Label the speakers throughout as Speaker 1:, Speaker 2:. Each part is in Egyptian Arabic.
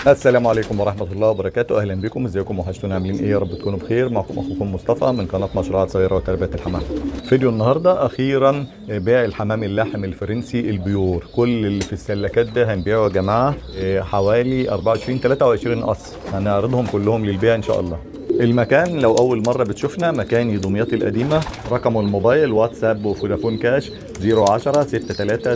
Speaker 1: السلام عليكم ورحمة الله وبركاته أهلا بكم ازيكم وحشتونا عاملين ايه يا رب تكونوا بخير معكم أخوكم مصطفى من قناة مشروعات صغيرة وتربية الحمام فيديو النهاردة أخيرا بيع الحمام اللاحم الفرنسي البيور كل اللي في السلكات ده هنبيعه يا جماعة إيه، حوالي 24 23 قص هنعرضهم كلهم للبيع إن شاء الله المكان لو أول مرة بتشوفنا مكان دمياط القديمة رقم الموبايل واتساب وفودافون كاش 010 63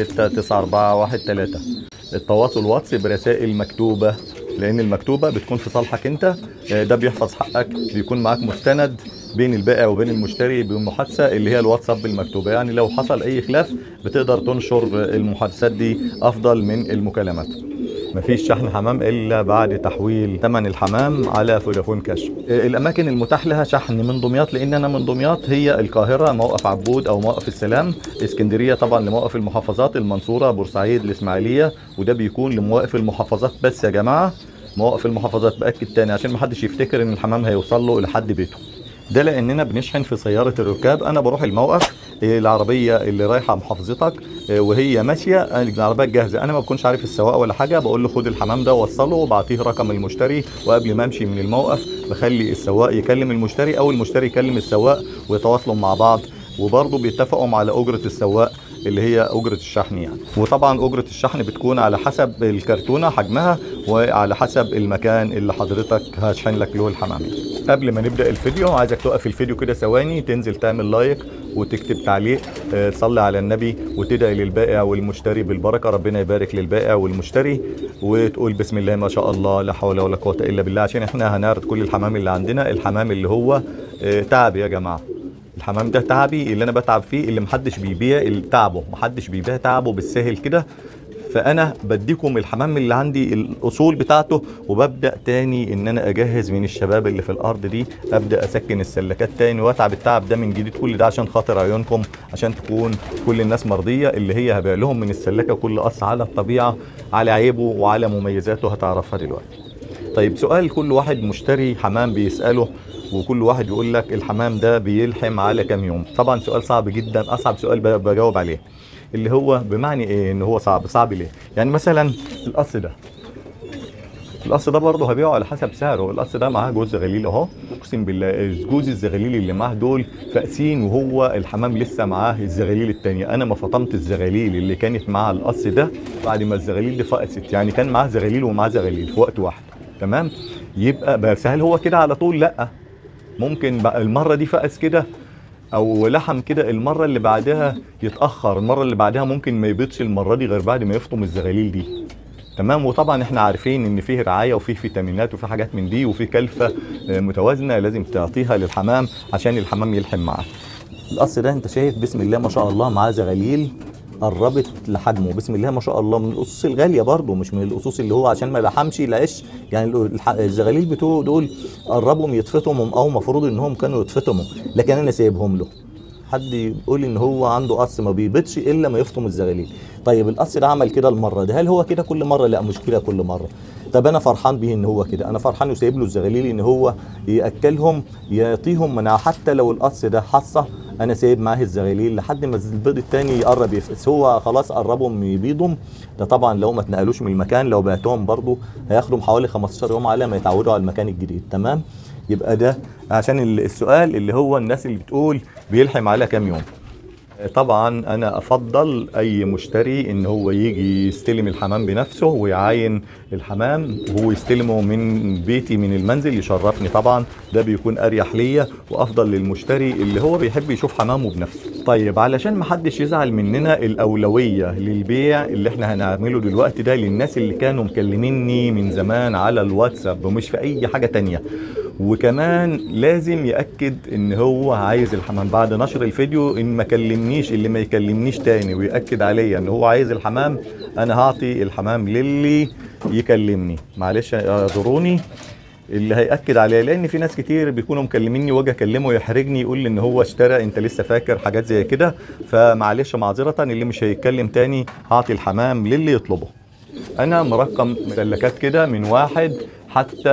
Speaker 1: 66 9413 التواصل واتس برسائل مكتوبة لأن المكتوبة بتكون في صالحك أنت آه، ده بيحفظ حقك بيكون معاك مستند بين البائع وبين المشتري بالمحادثة اللي هي الواتساب المكتوبة يعني لو حصل أي خلاف بتقدر تنشر المحادثات دي أفضل من المكالمات مفيش شحن حمام الا بعد تحويل ثمن الحمام على فودافون كاش آه، الاماكن المتاح لها شحن من دمياط لان انا من دمياط هي القاهره موقف عبود او موقف السلام اسكندريه طبعا لموقف المحافظات المنصوره بورسعيد الاسماعيليه وده بيكون لمواقف المحافظات بس يا جماعه مواقف المحافظات باكد تاني عشان محدش يفتكر ان الحمام هيوصل له لحد بيته ده لاننا بنشحن في سياره الركاب انا بروح الموقف إيه، العربيه اللي رايحه محافظتك إيه، وهي ماشيه أنا العربيه جاهزه انا ما بكونش عارف السواق ولا حاجه بقول له خد الحمام ده وصله وبعطيه رقم المشتري وقبل ما امشي من الموقف بخلي السواق يكلم المشتري او المشتري يكلم السواق ويتواصلوا مع بعض وبرضه بيتفقوا على اجره السواق اللي هي اجره الشحن يعني وطبعا اجره الشحن بتكون على حسب الكرتونه حجمها وعلى حسب المكان اللي حضرتك هشحن لك له الحمام قبل ما نبدا الفيديو عايزك توقف الفيديو كده ثواني تنزل تعمل لايك وتكتب تعليق آه، تصلي على النبي وتدعي للبائع والمشتري بالبركه ربنا يبارك للبائع والمشتري وتقول بسم الله ما شاء الله لا حول ولا قوه الا بالله عشان احنا هنعرض كل الحمام اللي عندنا الحمام اللي هو آه، تعب يا جماعه الحمام ده تعبي اللي انا بتعب فيه اللي محدش بيبيع تعبه محدش بيبيع تعبه بالسهل كده فانا بديكم الحمام اللي عندي الاصول بتاعته وببدا تاني ان انا اجهز من الشباب اللي في الارض دي ابدا اسكن السلكات تاني واتعب التعب ده من جديد كل ده عشان خاطر عيونكم عشان تكون كل الناس مرضيه اللي هي هبيع لهم من السلكه كل قص على الطبيعه على عيبه وعلى مميزاته هتعرفها دلوقتي طيب سؤال كل واحد مشتري حمام بيساله وكل واحد يقول لك الحمام ده بيلحم على كام يوم طبعا سؤال صعب جدا اصعب سؤال ب- بجاوب عليه اللي هو بمعنى ايه ان هو صعب صعب ليه يعني مثلا القص ده القص ده برضه هبيعه على حسب سعره القص ده معاه جوز زغاليل اهو اقسم بالله جوز الزغاليل اللي معاه دول فاقسين وهو الحمام لسه معاه الزغاليل التانية انا ما فطمت الزغاليل اللي كانت مع القص ده بعد ما الزغاليل دي فقست يعني كان معاه زغاليل ومعاه زغاليل في وقت واحد تمام يبقى بس هل هو كده على طول لا ممكن بقى المره دي فقس كده او لحم كده المره اللي بعدها يتاخر المره اللي بعدها ممكن ما يبيضش المره دي غير بعد ما يفطم الزغاليل دي تمام وطبعا احنا عارفين ان فيه رعايه وفيه فيتامينات وفيه حاجات من دي وفيه كلفه آه، متوازنه لازم تعطيها للحمام عشان الحمام يلحم معاه القص ده انت شايف بسم الله ما شاء الله معاه زغاليل قربت لحجمه بسم الله ما شاء الله من الاسس الغاليه برضه مش من الاسس اللي هو عشان ما لحمش العش يعني الح- الزغاليل بتوعه دول قربهم يتفطموا او المفروض انهم كانوا يتفطموا لكن انا سايبهم له حد يقول ان هو عنده قص ما بيبيضش الا ما يفطم الزغاليل طيب القص ده عمل كده المره ده هل هو كده كل مره لا مش كده كل مره طب انا فرحان بيه ان هو كده انا فرحان وسايب له الزغاليل ان هو ياكلهم يعطيهم مناعه حتى لو القص ده حصه انا سايب معاه الزغاليل لحد ما البيض التاني يقرب يفقس هو خلاص قربهم يبيضهم ده طبعا لو ما اتنقلوش من المكان لو بعتهم برضو هياخدوا حوالي 15 يوم على ما يتعودوا على المكان الجديد تمام يبقى ده عشان ال- السؤال اللي هو الناس اللي بتقول بيلحم على كام يوم طبعا انا افضل اي مشتري ان هو يجي يستلم الحمام بنفسه ويعاين الحمام وهو يستلمه من بيتي من المنزل يشرفني طبعا ده بيكون اريح ليا وافضل للمشتري اللي هو بيحب يشوف حمامه بنفسه طيب علشان ما حدش يزعل مننا الاولويه للبيع اللي احنا هنعمله دلوقتي ده للناس اللي كانوا مكلميني من زمان على الواتساب ومش في اي حاجه تانية وكمان لازم ياكد ان هو عايز الحمام بعد نشر الفيديو ان ما كلمنيش اللي ما يكلمنيش تاني وياكد عليا ان هو عايز الحمام انا هعطي الحمام للي يكلمني معلش اعذروني اللي هياكد عليا لان في ناس كتير بيكونوا مكلميني واجي اكلمه يحرجني يقول لي ان هو اشترى انت لسه فاكر حاجات زي كده فمعلش معذره اللي مش هيتكلم تاني هعطي الحمام للي يطلبه انا مرقم مسلكات كده من واحد حتى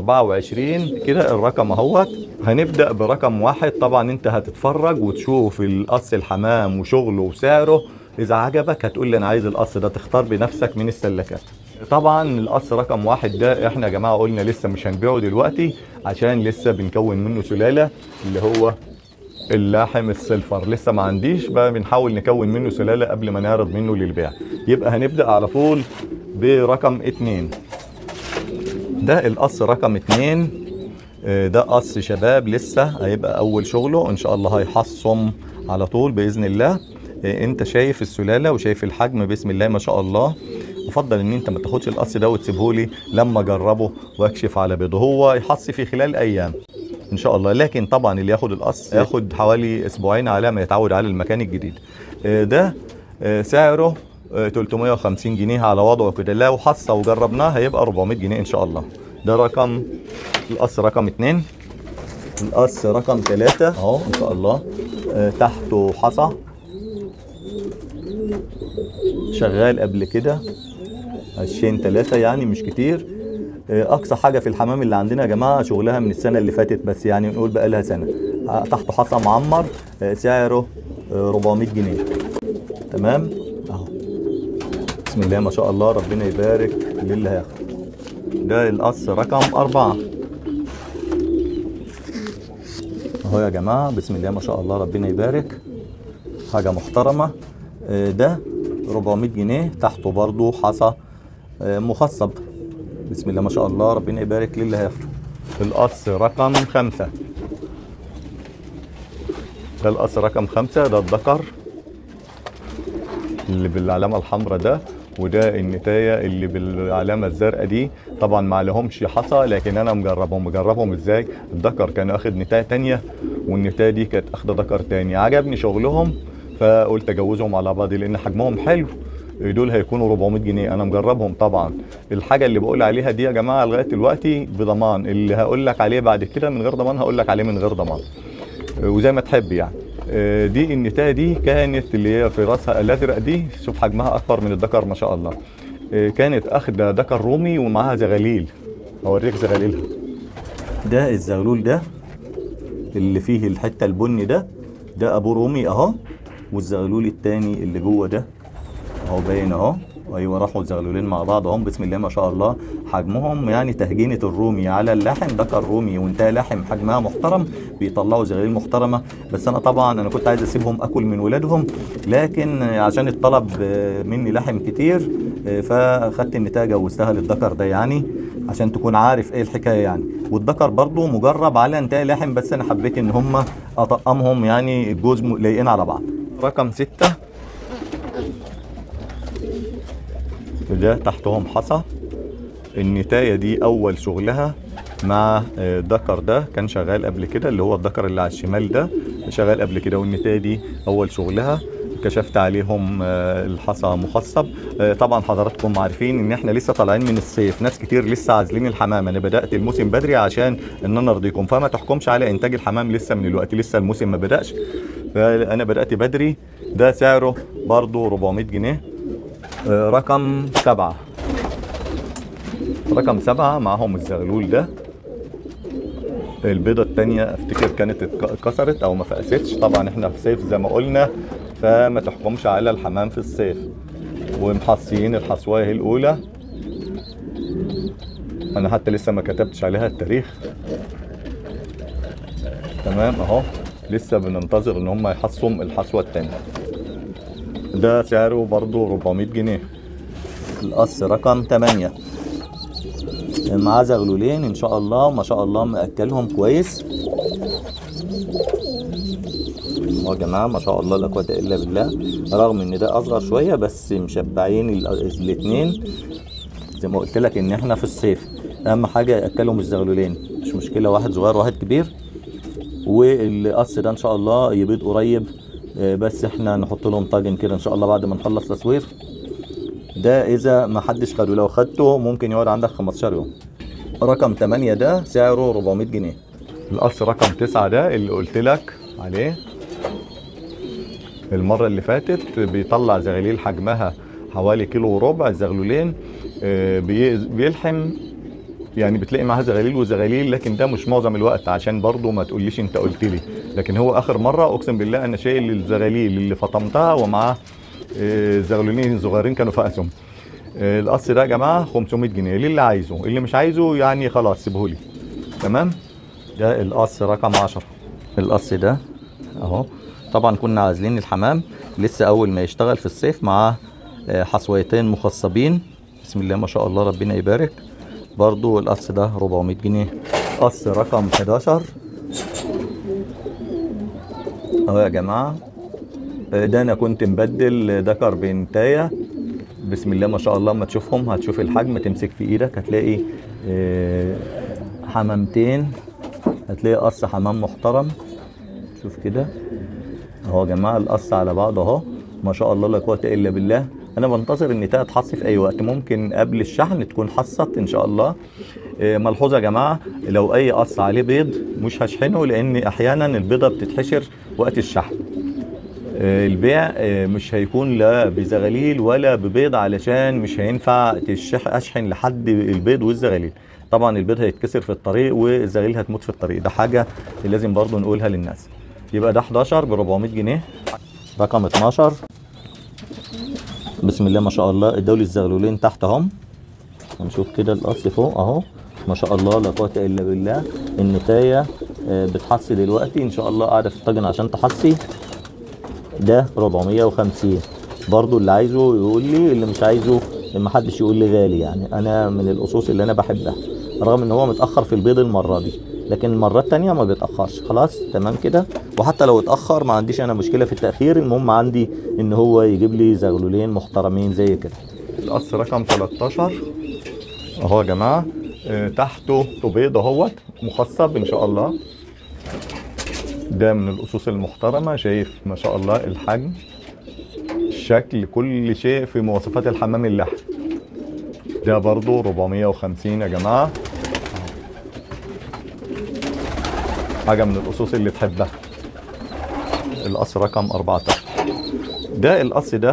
Speaker 1: 24 كده الرقم اهوت هنبدا برقم واحد طبعا انت هتتفرج وتشوف القص الحمام وشغله وسعره اذا عجبك هتقول لي انا عايز القص ده تختار بنفسك من السلكات طبعا القص رقم واحد ده احنا يا جماعه قلنا لسه مش هنبيعه دلوقتي عشان لسه بنكون منه سلاله اللي هو اللاحم السلفر لسه ما عنديش بقى بنحاول نكون منه سلاله قبل ما نعرض منه للبيع يبقى هنبدا على طول برقم اتنين ده القص رقم اتنين آه، ده قص شباب لسه هيبقى اول شغله ان شاء الله هيحصم على طول باذن الله آه، انت شايف السلاله وشايف الحجم بسم الله ما شاء الله افضل ان انت ما تاخدش القص ده وتسيبه لي لما اجربه واكشف على بيضه هو يحص في خلال ايام ان شاء الله لكن طبعا اللي ياخد القص ياخد حوالي اسبوعين على ما يتعود على المكان الجديد آه، ده آه، سعره آه، 350 جنيه على وضعه كده لو حصه وجربناه هيبقى 400 جنيه ان شاء الله ده رقم القص رقم اتنين القص رقم ثلاثة اهو ان شاء الله آه، تحته حصى شغال قبل كده عشرين ثلاثة يعني مش كتير آه، اقصى حاجة في الحمام اللي عندنا يا جماعة شغلها من السنة اللي فاتت بس يعني نقول بقى لها سنة آه، تحته حصى معمر آه، سعره آه، 400 جنيه تمام اهو بسم الله ما شاء الله ربنا يبارك للي هياخد ده القص رقم أربعة اهو يا جماعة بسم الله ما شاء الله ربنا يبارك حاجة محترمة آه، ده 400 جنيه تحته برضو حصى آه، مخصب بسم الله ما شاء الله ربنا يبارك للي هياخده القص رقم خمسة ده القص رقم خمسة ده الذكر اللي بالعلامة الحمراء ده وده النتاية اللي بالعلامة الزرقاء دي طبعا ما لهمش حصى لكن انا مجربهم مجربهم ازاي الذكر كان اخد نتاية تانية والنتاية دي كانت اخده ذكر تاني عجبني شغلهم فقلت اجوزهم على بعض لان حجمهم حلو دول هيكونوا 400 جنيه انا مجربهم طبعا الحاجه اللي بقول عليها دي يا جماعه لغايه دلوقتي بضمان اللي هقول لك عليه بعد كده من غير ضمان هقول لك عليه من غير ضمان وزي ما تحب يعني آه، دي النتايه دي كانت اللي هي في راسها الازرق دي شوف حجمها اكبر من الذكر ما شاء الله آه، كانت اخده ذكر رومي ومعاها زغاليل اوريك زغاليلها ده الزغلول ده اللي فيه الحته البني ده ده ابو رومي اهو والزغلول التاني اللي جوه ده اهو باين اهو ايوه راحوا الزغلولين مع بعض اهم بسم الله ما شاء الله حجمهم يعني تهجينه الرومي على اللحم ذكر رومي وانتهى لحم حجمها محترم بيطلعوا زغاليل محترمه بس انا طبعا انا كنت عايز اسيبهم اكل من ولادهم لكن عشان الطلب آه، مني لحم كتير آه، فاخدت النتايه جوزتها للذكر ده يعني عشان تكون عارف ايه الحكايه يعني والذكر برضو مجرب على انتهى لحم بس انا حبيت ان هم اطقمهم يعني الجوز م- لايقين على بعض رقم ستة ده تحتهم حصى النتاية دي أول شغلها مع آه، الذكر ده كان شغال قبل كده اللي هو الذكر اللي على الشمال ده شغال قبل كده والنتاية دي أول شغلها كشفت عليهم آه، الحصى مخصب آه، طبعا حضراتكم عارفين ان احنا لسه طالعين من الصيف ناس كتير لسه عازلين الحمام انا بدات الموسم بدري عشان ان انا ارضيكم فما تحكمش على انتاج الحمام لسه من الوقت لسه الموسم ما بداش فانا بدات بدري ده سعره برضو 400 جنيه آه، رقم سبعة رقم سبعة معاهم الزغلول ده البيضة التانية افتكر كانت اتك- اتكسرت او ما فقستش طبعا احنا في صيف زي ما قلنا فما تحكمش على الحمام في الصيف ومحصيين الحصوايه الاولى انا حتى لسه ما كتبتش عليها التاريخ تمام اهو لسه بننتظر ان هم يحصوا الحصوه التانية ده سعره برضو 400 جنيه القص رقم 8 معاه زغلولين ان شاء الله ما شاء الله مأكلهم كويس اهو يا جماعه ما شاء الله لا قوه الا بالله رغم ان ده اصغر شويه بس مشبعين الاثنين زي ما قلت لك ان احنا في الصيف اهم حاجه ياكلهم الزغلولين مش مشكله واحد صغير واحد كبير والقص ده ان شاء الله يبيض قريب آه، بس احنا نحط لهم طاجن كده ان شاء الله بعد ما نخلص تصوير ده اذا ما حدش خده لو خدته ممكن يقعد عندك 15 يوم رقم 8 ده سعره 400 جنيه القص رقم 9 ده اللي قلت لك عليه المرة اللي فاتت بيطلع زغاليل حجمها حوالي كيلو وربع الزغلولين آه، بي- بيلحم يعني بتلاقي معاها زغاليل وزغاليل لكن ده مش معظم الوقت عشان برضو ما تقوليش انت قلت لي لكن هو اخر مره اقسم بالله انا شايل الزغاليل اللي فطمتها ومعاه آه، زغلولين صغيرين كانوا فقسهم آه، القص ده يا جماعه 500 جنيه للي عايزه اللي مش عايزه يعني خلاص سيبهولي تمام ده القص رقم 10 القص ده اهو طبعا كنا عازلين الحمام لسه اول ما يشتغل في الصيف معاه آه، حصويتين مخصبين بسم الله ما شاء الله ربنا يبارك برضو القص ده 400 جنيه قص رقم 11 اهو يا جماعه آه، ده انا كنت مبدل دكر بنتايه بسم الله ما شاء الله اما تشوفهم هتشوف الحجم تمسك في ايدك هتلاقي آه، حمامتين هتلاقي قص حمام محترم شوف كده اهو يا جماعه القص على بعض اهو ما شاء الله لا قوه الا بالله انا بنتظر ان تاء تحصي في اي وقت ممكن قبل الشحن تكون حصت ان شاء الله آه، ملحوظه يا جماعه لو اي قص عليه بيض مش هشحنه لان احيانا البيضه بتتحشر وقت الشحن آه، البيع آه، مش هيكون لا بزغاليل ولا ببيض علشان مش هينفع تشح اشحن لحد البيض والزغاليل طبعا البيض هيتكسر في الطريق والزغاليل هتموت في الطريق ده حاجه لازم برضو نقولها للناس يبقى ده 11 ب 400 جنيه رقم 12 بسم الله ما شاء الله الدولي الزغلولين تحت اهم هنشوف كده القص فوق اهو ما شاء الله لا قوه الا بالله النتايه آه، بتحصي دلوقتي ان شاء الله قاعده في الطاجن عشان تحصي ده 450 برضو اللي عايزه يقول لي اللي مش عايزه ما حدش يقول لي غالي يعني انا من الاصوص اللي انا بحبها رغم ان هو متاخر في البيض المره دي لكن المره التانية ما بيتاخرش خلاص تمام كده وحتى لو اتاخر ما عنديش انا مشكله في التاخير المهم عندي ان هو يجيب لي زغلولين محترمين زي كده القص رقم 13 اهو يا جماعه آه، تحته بيض اهوت مخصب ان شاء الله ده من الأصوص المحترمة شايف ما شاء الله الحجم الشكل كل شيء في مواصفات الحمام اللحم ده برضو 450 يا جماعة حاجة من الأصوص اللي تحبها القص رقم 14 ده القص ده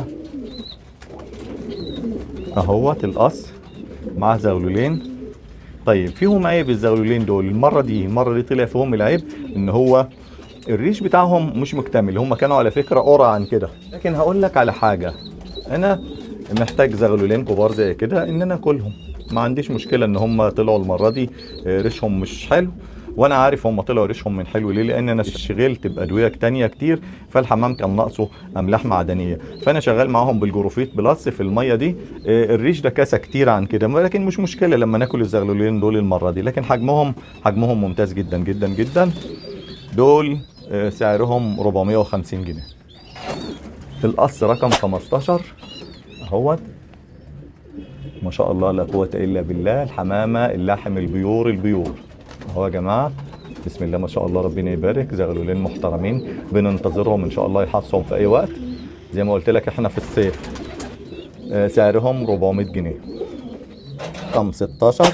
Speaker 1: اهوت القص مع زغلولين طيب فيهم عيب الزغلولين دول المرة دي المرة دي طلع فيهم العيب ان هو الريش بتاعهم مش مكتمل هم كانوا على فكرة قرع عن كده لكن هقول لك على حاجة انا محتاج زغلولين كبار زي كده ان انا اكلهم ما عنديش مشكلة ان هم طلعوا المرة دي آه، ريشهم مش حلو وانا عارف هم طلعوا ريشهم من حلو ليه لان انا شغلت بادويه تانية كتير فالحمام كان ناقصه املاح معدنيه فانا شغال معاهم بالجروفيت بلس في الميه دي آه، الريش ده كاسه كتير عن كده لكن مش مشكله لما ناكل الزغلولين دول المره دي لكن حجمهم حجمهم ممتاز جدا جدا جدا دول آه، سعرهم 450 جنيه القص رقم 15 اهوت ما شاء الله لا قوة إلا بالله الحمامة اللحم البيور البيور اهو يا جماعة بسم الله ما شاء الله ربنا يبارك زغلولين محترمين بننتظرهم إن شاء الله يحصهم في أي وقت زي ما قلت لك إحنا في الصيف آه، سعرهم 400 جنيه رقم 16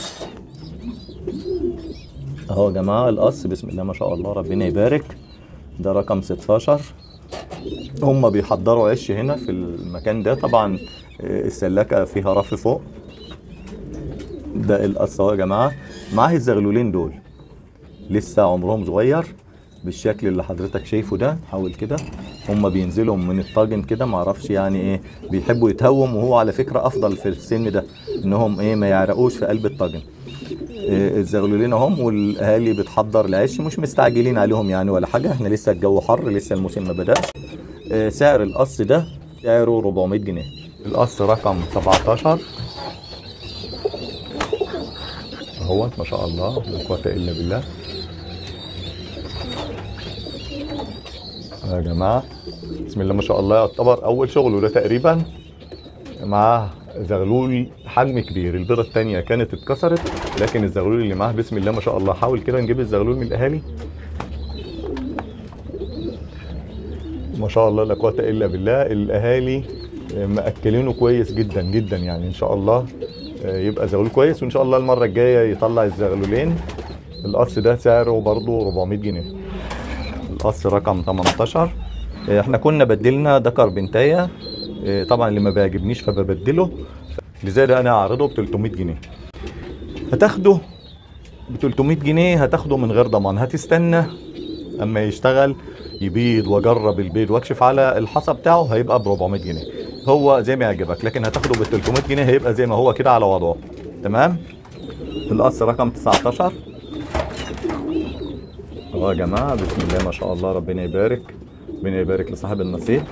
Speaker 1: اهو يا جماعة القص بسم الله ما شاء الله ربنا يبارك ده رقم 16 هم بيحضروا عش هنا في المكان ده طبعا آه، السلاكة فيها رف فوق ده القص اهو يا جماعة معاه الزغلولين دول لسه عمرهم صغير بالشكل اللي حضرتك شايفه ده حاول كده هم بينزلوا من الطاجن كده معرفش يعني ايه بيحبوا يتهوم وهو على فكرة افضل في السن ده انهم ايه ما يعرقوش في قلب الطاجن آه، الزغلولين اهم والاهالي بتحضر العيش مش مستعجلين عليهم يعني ولا حاجه احنا لسه الجو حر لسه الموسم ما بداش آه، سعر القص ده سعره 400 جنيه القص رقم 17 اهوت ما شاء الله لا قوه الا بالله يا جماعه بسم الله ما شاء الله يعتبر اول شغل وده تقريبا معاه زغلول حجم كبير البيضه الثانيه كانت اتكسرت لكن الزغلول اللي معاه بسم الله ما شاء الله حاول كده نجيب الزغلول من الاهالي ما شاء الله لا قوه الا بالله الاهالي مأكلينه كويس جدا جدا يعني ان شاء الله يبقى زغلول كويس وان شاء الله المره الجايه يطلع الزغلولين القص ده سعره برضه 400 جنيه القص رقم 18 احنا كنا بدلنا دكر بنتايه إيه، طبعا اللي ما بيعجبنيش فببدله لذلك انا هعرضه ب 300 جنيه هتاخده ب 300 جنيه هتاخده من غير ضمان هتستنى اما يشتغل يبيض واجرب البيض واكشف على الحصى بتاعه هيبقى ب 400 جنيه هو زي ما يعجبك لكن هتاخده بال 300 جنيه هيبقى زي ما هو كده على وضعه تمام القص رقم 19 اهو يا جماعه بسم الله ما شاء الله ربنا يبارك ربنا يبارك لصاحب النصيب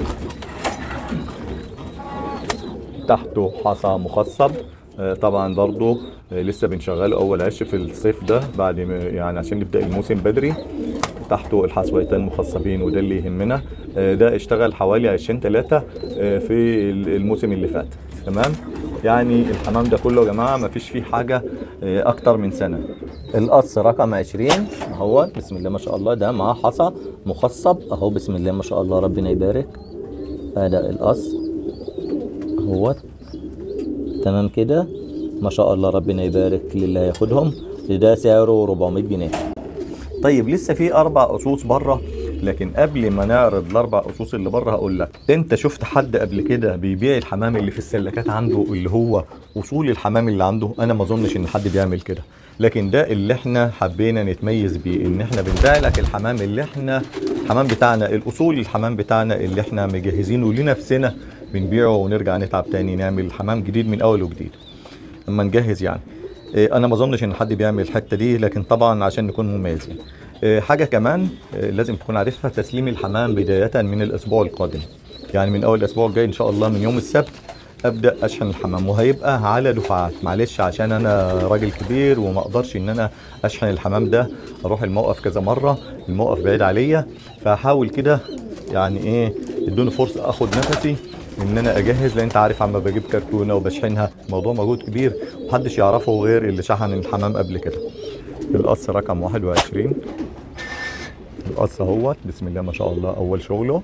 Speaker 1: تحته حصى مخصب آه، طبعا برضو آه، لسه بنشغله اول عش في الصيف ده بعد ما يعني عشان نبدا الموسم بدري تحته الحصويتين مخصبين وده اللي يهمنا آه، ده اشتغل حوالي 20 3 في الموسم اللي فات تمام يعني الحمام ده كله يا جماعه ما فيش فيه حاجه آه، اكتر من سنه القص رقم 20 اهو بسم الله ما شاء الله ده معاه حصى مخصب اهو بسم الله ما شاء الله ربنا يبارك هذا القص اهوت تمام كده ما شاء الله ربنا يبارك للي هياخدهم ده سعره 400 جنيه طيب لسه في اربع قصوص بره لكن قبل ما نعرض الاربع قصوص اللي بره هقول لك انت شفت حد قبل كده بيبيع الحمام اللي في السلكات عنده اللي هو اصول الحمام اللي عنده انا ما اظنش ان حد بيعمل كده لكن ده اللي احنا حبينا نتميز بيه ان احنا بنبيع لك الحمام اللي احنا الحمام بتاعنا الاصول الحمام بتاعنا اللي احنا مجهزينه لنفسنا بنبيعه ونرجع نتعب تاني نعمل حمام جديد من اول وجديد اما نجهز يعني إيه، انا ما اظنش ان حد بيعمل الحته دي لكن طبعا عشان نكون مميزين إيه، حاجه كمان إيه، لازم تكون عارفها تسليم الحمام بدايه من الاسبوع القادم يعني من اول الاسبوع الجاي ان شاء الله من يوم السبت ابدا اشحن الحمام وهيبقى على دفعات معلش عشان انا راجل كبير وما اقدرش ان انا اشحن الحمام ده اروح الموقف كذا مره الموقف بعيد عليا فهحاول كده يعني ايه ادوني فرصه اخد نفسي ان انا اجهز لان انت عارف عم بجيب كرتونه وبشحنها موضوع مجهود كبير محدش يعرفه غير اللي شحن الحمام قبل كده القص رقم 21 القص اهوت بسم الله ما شاء الله اول شغله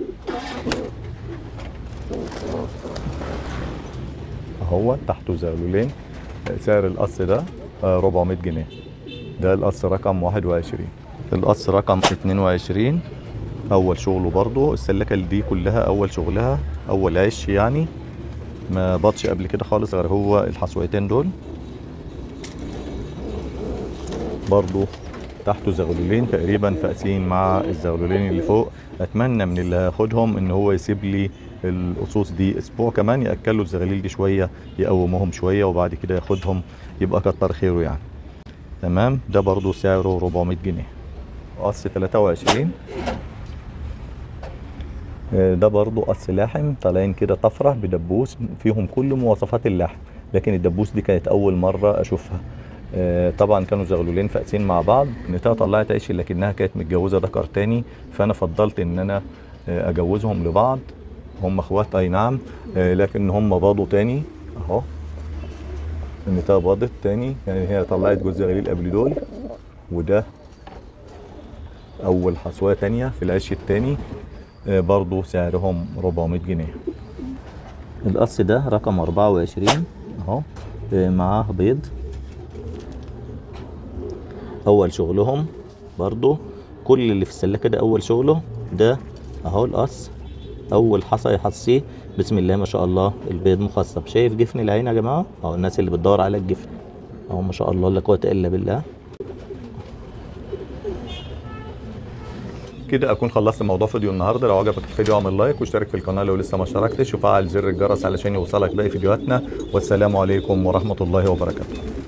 Speaker 1: اهوت تحته زغلولين سعر القص ده آه، 400 جنيه ده القص رقم 21 القص رقم 22 اول شغله برضو السلكه اللي دي كلها اول شغلها اول عش يعني ما بطش قبل كده خالص غير هو الحصويتين دول برضو تحته زغلولين تقريبا فاقسين مع الزغلولين اللي فوق اتمنى من اللي هاخدهم ان هو يسيب لي القصوص دي اسبوع كمان ياكلوا الزغاليل دي شويه يقوموهم شويه وبعد كده ياخدهم يبقى كتر خيره يعني تمام ده برضو سعره 400 جنيه قص 23 آه، ده برضو قص لاحم طالعين كده طفره بدبوس فيهم كل مواصفات اللحم لكن الدبوس دي كانت اول مره اشوفها آه، طبعا كانوا زغلولين فاقسين مع بعض نتاها طلعت عيش لكنها كانت متجوزه ذكر تاني فانا فضلت ان انا آه، اجوزهم لبعض هم اخوات اي نعم آه، لكن هم باضوا تاني اهو النتايه باضت تاني يعني هي طلعت جوز زغليل قبل دول وده اول حصويه تانية في العش التاني آه، برضو سعرهم 400 جنيه القص ده رقم 24 اهو آه، معاه بيض اول شغلهم برضو كل اللي في السلكه ده اول شغله ده اهو القص اول حصى يحصيه بسم الله ما شاء الله البيض مخصب شايف جفن العين يا جماعه اهو الناس اللي بتدور على الجفن اهو ما شاء الله لا قوه الا بالله كده اكون خلصت موضوع فيديو النهارده لو عجبك الفيديو اعمل لايك واشترك في القناه لو لسه ما اشتركتش وفعل زر الجرس علشان يوصلك باقي فيديوهاتنا والسلام عليكم ورحمه الله وبركاته